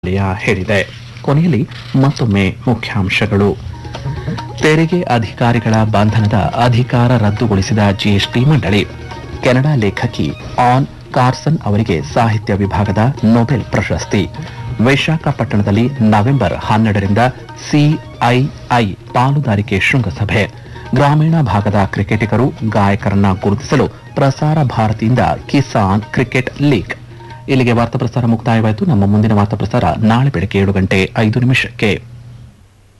ನ್ಯಾಯಾಲಯ ಹೇಳಿದೆ ಕೊನೆಯಲ್ಲಿ ಮತ್ತೊಮ್ಮೆ ಮುಖ್ಯಾಂಶಗಳು ತೆರಿಗೆ ಅಧಿಕಾರಿಗಳ ಬಂಧನದ ಅಧಿಕಾರ ರದ್ದುಗೊಳಿಸಿದ ಜಿಎಸ್ಟಿ ಮಂಡಳಿ ಕೆನಡಾ ಲೇಖಕಿ ಆನ್ ಕಾರ್ಸನ್ ಅವರಿಗೆ ಸಾಹಿತ್ಯ ವಿಭಾಗದ ನೊಬೆಲ್ ಪ್ರಶಸ್ತಿ ವಿಶಾಖಪಟ್ಟಣದಲ್ಲಿ ನವೆಂಬರ್ ಹನ್ನೆರಡರಿಂದ ಸಿಐಐ ಪಾಲುದಾರಿಕೆ ಶೃಂಗಸಭೆ ಗ್ರಾಮೀಣ ಭಾಗದ ಕ್ರಿಕೆಟಿಗರು ಗಾಯಕರನ್ನ ಗುರುತಿಸಲು ಪ್ರಸಾರ ಭಾರತಿಯಿಂದ ಕಿಸಾನ್ ಕ್ರಿಕೆಟ್ ಲೀಗ್ ಇಲ್ಲಿಗೆ ವಾರ್ತಾ ಪ್ರಸಾರ ಮುಕ್ತಾಯವಾಯಿತು ನಮ್ಮ ಮುಂದಿನ ವಾರ್ತಾ ಪ್ರಸಾರ ನಾಳೆ ಬೆಳಗ್ಗೆ ಏಳು ಗಂಟೆ ಐದು ನಿಮಿಷಕ್ಕೆ